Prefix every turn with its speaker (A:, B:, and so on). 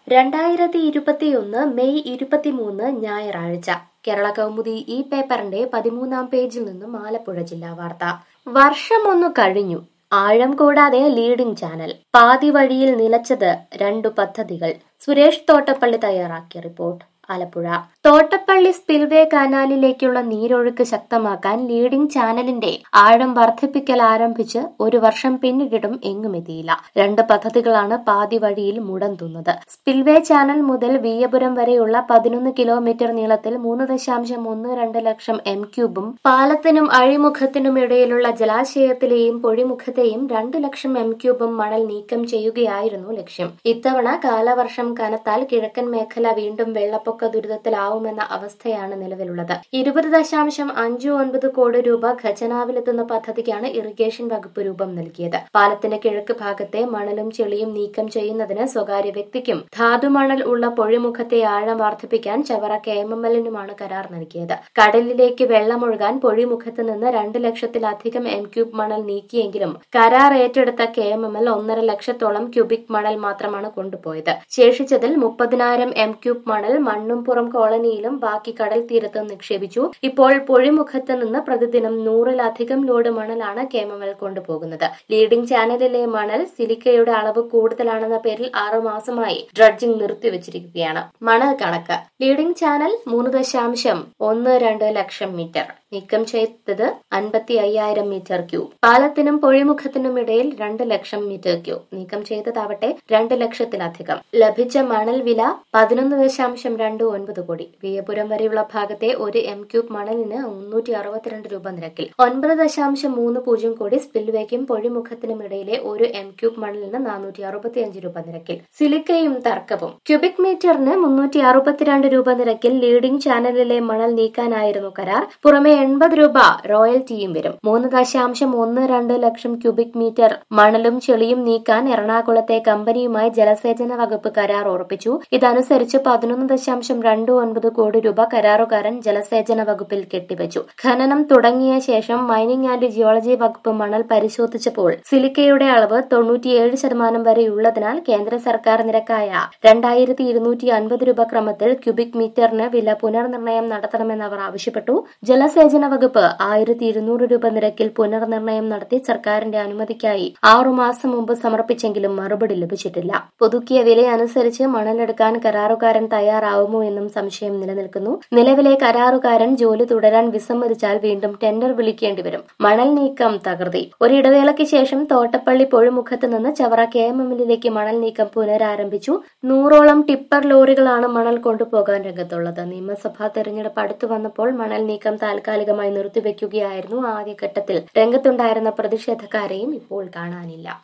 A: രണ്ടായിരത്തി ഇരുപത്തിയൊന്ന് മെയ് ഇരുപത്തിമൂന്ന് ഞായറാഴ്ച കേരള കൗമുദി ഈ പേപ്പറിന്റെ പതിമൂന്നാം പേജിൽ നിന്നും ആലപ്പുഴ ജില്ലാ വാർത്ത വർഷമൊന്നു കഴിഞ്ഞു ആഴം കൂടാതെ ലീഡിംഗ് ചാനൽ പാതി വഴിയിൽ നിലച്ചത് രണ്ടു പദ്ധതികൾ സുരേഷ് തോട്ടപ്പള്ളി തയ്യാറാക്കിയ റിപ്പോർട്ട് ആലപ്പുഴ തോട്ടപ്പള്ളി സ്പിൽവേ കനാലിലേക്കുള്ള നീരൊഴുക്ക് ശക്തമാക്കാൻ ലീഡിംഗ് ചാനലിന്റെ ആഴം വർദ്ധിപ്പിക്കൽ ആരംഭിച്ച് ഒരു വർഷം പിന്നിട്ടിട്ടും എങ്ങുമെത്തിയില്ല രണ്ട് പദ്ധതികളാണ് പാതി വഴിയിൽ മുടന്തുന്നത് സ്പിൽവേ ചാനൽ മുതൽ വീയപുരം വരെയുള്ള പതിനൊന്ന് കിലോമീറ്റർ നീളത്തിൽ മൂന്ന് ദശാംശം ഒന്ന് രണ്ട് ലക്ഷം എം ക്യൂബും പാലത്തിനും അഴിമുഖത്തിനും ഇടയിലുള്ള ജലാശയത്തിലെയും പൊഴിമുഖത്തെയും രണ്ട് ലക്ഷം എം ക്യൂബും മണൽ നീക്കം ചെയ്യുകയായിരുന്നു ലക്ഷ്യം ഇത്തവണ കാലവർഷം കനത്താൽ കിഴക്കൻ മേഖല വീണ്ടും വെള്ളപ്പൊക്ക ദുരിതത്തിലാവുമെന്ന അവസ്ഥയാണ് നിലവിലുള്ളത് ഇരുപത് ദശാംശം അഞ്ചു ഒൻപത് കോടി രൂപ ഖജനാവിലെത്തുന്ന പദ്ധതിക്കാണ് ഇറിഗേഷൻ വകുപ്പ് രൂപം നൽകിയത് പാലത്തിന്റെ കിഴക്ക് ഭാഗത്തെ മണലും ചെളിയും നീക്കം ചെയ്യുന്നതിന് സ്വകാര്യ വ്യക്തിക്കും ധാതുമണൽ ഉള്ള പൊഴിമുഖത്തെ ആഴം വർദ്ധിപ്പിക്കാൻ ചവറ കെ എം എം എല്ലിനുമാണ് കരാർ നൽകിയത് കടലിലേക്ക് വെള്ളമൊഴുകാൻ പൊഴിമുഖത്ത് നിന്ന് രണ്ട് ലക്ഷത്തിലധികം എം ക്യൂബ് മണൽ നീക്കിയെങ്കിലും കരാർ ഏറ്റെടുത്ത കെ എം എം എൽ ഒന്നര ലക്ഷത്തോളം ക്യൂബിക് മണൽ മാത്രമാണ് കൊണ്ടുപോയത് ശേഷിച്ചതിൽ മുപ്പതിനായിരം എം ക്യൂബ് മണൽ മണ്ണുംപുറം കോളനിയിലും ബാക്കി കടൽ തീരത്തും നിക്ഷേപിച്ചു ഇപ്പോൾ പൊഴിമുഖത്ത് നിന്ന് പ്രതിദിനം നൂറിലധികം ലോഡ് മണലാണ് കേമമൽ കൊണ്ടുപോകുന്നത് ലീഡിംഗ് ചാനലിലെ മണൽ സിലിക്കയുടെ അളവ് കൂടുതലാണെന്ന പേരിൽ ആറു മാസമായി ഡ്രഡ്ജിംഗ് നിർത്തിവച്ചിരിക്കുകയാണ് മണൽ കണക്ക് ലീഡിംഗ് ചാനൽ മൂന്ന് ദശാംശം ഒന്ന് രണ്ട് ലക്ഷം മീറ്റർ നീക്കം ചെയ്തത് അൻപത്തി അയ്യായിരം മീറ്റർ ക്യൂബ് പാലത്തിനും പൊഴിമുഖത്തിനും ഇടയിൽ രണ്ട് ലക്ഷം മീറ്റർ ക്യൂബ് നീക്കം ചെയ്തതാവട്ടെ രണ്ട് ലക്ഷത്തിലധികം ലഭിച്ച മണൽ വില പതിനൊന്ന് ദശാംശം രണ്ട് ഒൻപത് കോടി വിയപുരം വരെയുള്ള ഭാഗത്തെ ഒരു എം ക്യൂബ് മണലിന് മുന്നൂറ്റി അറുപത്തിരണ്ട് രൂപ നിരക്കിൽ ഒൻപത് ദശാംശം മൂന്ന് പൂജ്യം കോടി സ്പിൽവേക്കും പൊഴിമുഖത്തിനും ഇടയിലെ ഒരു എം ക്യൂബ് മണലിന് നാനൂറ്റി അറുപത്തിയഞ്ച് രൂപ നിരക്കിൽ സിലിക്കയും തർക്കവും ക്യൂബിക് മീറ്ററിന് മുന്നൂറ്റി അറുപത്തിരണ്ട് രൂപ നിരക്കിൽ ലീഡിംഗ് ചാനലിലെ മണൽ നീക്കാനായിരുന്നു കരാർ പുറമെ എൺപത് രൂപ റോയൽറ്റിയും വരും മൂന്ന് ദശാംശം ഒന്ന് രണ്ട് ലക്ഷം ക്യൂബിക് മീറ്റർ മണലും ചെളിയും നീക്കാൻ എറണാകുളത്തെ കമ്പനിയുമായി ജലസേചന വകുപ്പ് കരാർ ഉറപ്പിച്ചു ഇതനുസരിച്ച് പതിനൊന്ന് ദശാംശം രണ്ട് ഒൻപത് കോടി രൂപ കരാറുകാരൻ ജലസേചന വകുപ്പിൽ കെട്ടിവച്ചു ഖനനം തുടങ്ങിയ ശേഷം മൈനിങ് ആൻഡ് ജിയോളജി വകുപ്പ് മണൽ പരിശോധിച്ചപ്പോൾ സിലിക്കയുടെ അളവ് തൊണ്ണൂറ്റിയേഴ് ശതമാനം വരെയുള്ളതിനാൽ കേന്ദ്ര സർക്കാർ നിരക്കായ രണ്ടായിരത്തി ഇരുന്നൂറ്റി അൻപത് രൂപ ക്രമത്തിൽ ക്യൂബിക് മീറ്ററിന് വില പുനർനിർണയം നടത്തണമെന്ന് അവർ ആവശ്യപ്പെട്ടു ജലസേചന വകുപ്പ് ആയിരത്തി ഇരുന്നൂറ് രൂപ നിരക്കിൽ പുനർനിർണയം നടത്തി സർക്കാരിന്റെ അനുമതിക്കായി ആറുമാസം മുമ്പ് സമർപ്പിച്ചെങ്കിലും മറുപടി ലഭിച്ചിട്ടില്ല പുതുക്കിയ വില അനുസരിച്ച് മണലെടുക്കാൻ കരാറുകാരൻ തയ്യാറാവുമോ എന്നും സംശയം നിലനിൽക്കുന്നു നിലവിലെ കരാറുകാരൻ ജോലി തുടരാൻ വിസമ്മതിച്ചാൽ വീണ്ടും ടെൻഡർ വിളിക്കേണ്ടി വരും മണൽ നീക്കം തകൃതി ഒരു ഇടവേളയ്ക്ക് ശേഷം തോട്ടപ്പള്ളി പൊഴിമുഖത്ത് നിന്ന് ചവറ കെ എം എമ്മിലേക്ക് മണൽ നീക്കം പുനരാരംഭിച്ചു നൂറോളം ടിപ്പർ ലോറികളാണ് മണൽ കൊണ്ടുപോകാൻ രംഗത്തുള്ളത് നിയമസഭാ തെരഞ്ഞെടുപ്പ് അടുത്തു വന്നപ്പോൾ മണൽ നീക്കം താൽക്കാലികമായി നിർത്തിവെക്കുകയായിരുന്നു ആദ്യഘട്ടത്തിൽ രംഗത്തുണ്ടായിരുന്ന പ്രതിഷേധക്കാരെയും ഇപ്പോൾ കാണാനില്ല